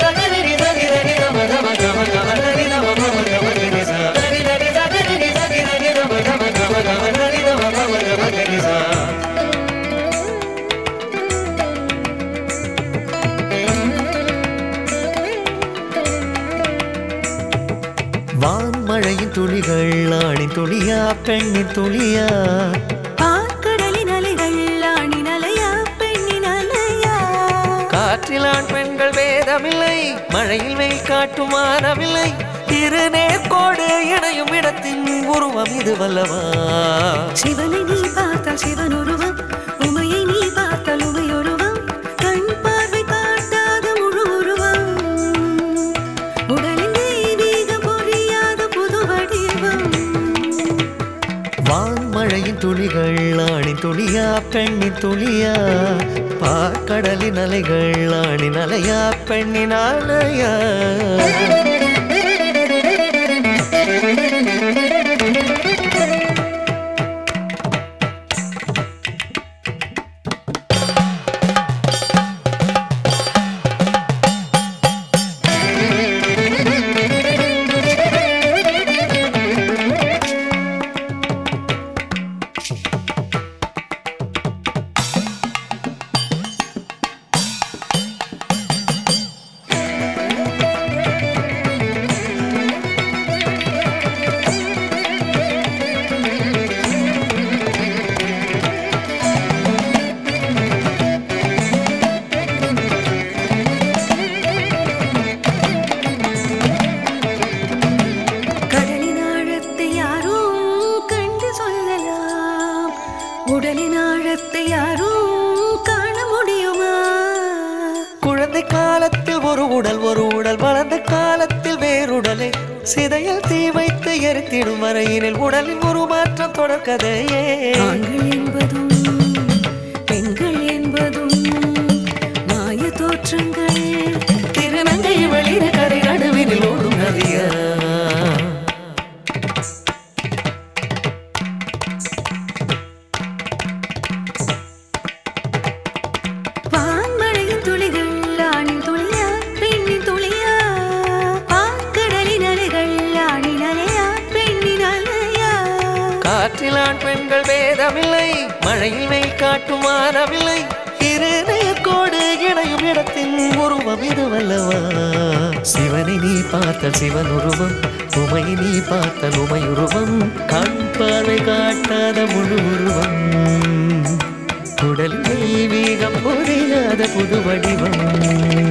வான்மழையின் துளிகள் ஆணின் துளியா பெண்ணின் துளியா பார்க்கடலின் அலைகள் ஆணின் அலையா பெண்ணின் அலையா காற்றில் ஆண் பெண்கள் வேதமில்லை மழையில் வெயில் காட்டும் மாறவில்லை இரு நேர்கோடு இணையும் இடத்தின் உருவம் இது வல்லவா சிவனை நீ பார்த்தால் சிவன் உருவம் உமையை நீ பார்த்தால் உமை உருவம் கண் பார்வை காட்டாத முழு உருவம் உடலின் தெய்வீகம் புரியாத புது வடிவம் வான்மழையின் துளிகள் ஆணின் துளியா பெண்ணின் துளியா பார்க்கடலின் அலைகள் ஆணின் அலையா பெண்ணின் அலையா கடலின் ஆழத்தை யாரும் கண்டு சொல்லலாம் உடலின் ஆழத்தை யாரும் காண முடியுமா குழந்தை காலத்தில் ஒரு உடல் ஒரு உடல் வளர்ந்த காலத்தில் வேறுடலை சிதையில் தீ வைத்து எரித்திடும் வரையினில் உடலின் ஒரு மாற்றம் தொடர்கதையே ஆண்கள் என்பதும் பெண்கள் என்பதும் மாய தோற்றங்கள் திருநங்கை வெளிர கரை நடுவினில் ஓடும் நதியா வான்மழையின் துளிகள் ஆணின் துளியா பெண்ணின் துளியா பாக்கடலின் அலைகள் ஆணின் அலையா பெண்ணின் அலையா காற்றில் ஆண் பெண்கள் வேதமில்லை மழையில் வெயில் காட்டும் மாறவில்லை இரு நேர்கோடு இணையும் இடத்தின் உருவம் இது வல்லவா சிவனை நீ பார்த்த சிவன் உருவம் உமை நீ பார்த்த உமை உருவம் கண் பார்வை காட்டாத முழு உருவம் உடல் தெய்வீகம் புரியாத புது வடிவம்